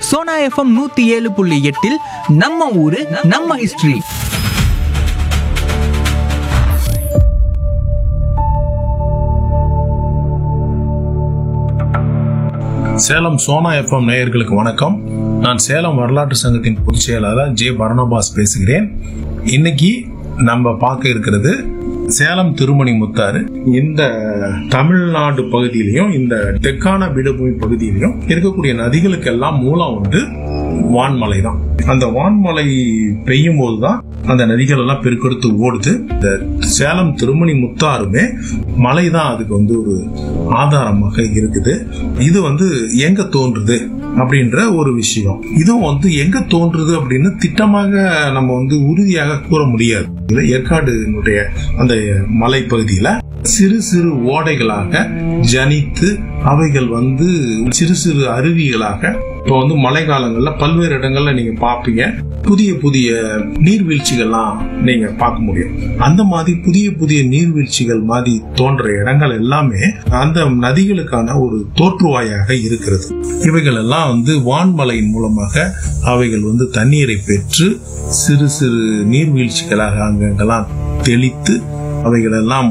Sona FM நூத்தி ஏழு புள்ளி எட்டில் நம்ம ஊரு நம்ம ஹிஸ்டரி சேலம் சோனா எஃப்எம் நேயர்களுக்கு வணக்கம் நான் சேலம் வரலாற்று சங்கத்தின் பொதுச் செயலாளர் ஜே பரணபாஸ் பேசுகிறேன் இன்னைக்கு நம்ம பார்க்க இருக்கிறது சேலம் திருமணி முத்தாறு இந்த தமிழ்நாடு பகுதியிலையும் இந்த தெற்கான பீடபூமி பகுதியிலையும் இருக்கக்கூடிய நதிகளுக்கெல்லாம் மூலம் வந்து வான்மலை தான் அந்த வான்மலை பெய்யும் போதுதான் அந்த நதிகள் எல்லாம் பெருக்கெடுத்து ஓடுது இந்த சேலம் திருமணி முத்தாறுமே மலை தான் அதுக்கு வந்து ஒரு ஆதாரமாக இருக்குது இது வந்து எங்க தோன்றுது அப்படின்ற ஒரு விஷயம் இதுவும் வந்து எங்க தோன்றுது அப்படின்னு திட்டமாக நம்ம வந்து உறுதியாக கூற முடியாது இது ஏற்காடுனுடைய அந்த மலைப்பகுதியில சிறு சிறு ஓடைகளாக ஜனித்து அவைகள் வந்து சிறு சிறு அருவிகளாக இப்போ வந்து மழை காலங்கள்ல பல்வேறு இடங்கள்ல நீங்க பார்ப்பீங்க புதிய புதிய நீர்வீழ்ச்சிகள்லாம் நீங்க பார்க்க முடியும் அந்த மாதிரி புதிய புதிய நீர்வீழ்ச்சிகள் மாதிரி தோன்ற இடங்கள் எல்லாமே அந்த நதிகளுக்கான ஒரு தோற்றுவாயாக இருக்கிறது இவைகள் எல்லாம் வந்து வான்மலையின் மூலமாக அவைகள் வந்து தண்ணீரை பெற்று சிறு சிறு நீர்வீழ்ச்சிகளாக அங்கங்கெல்லாம் தெளித்து அவைகள் எல்லாம்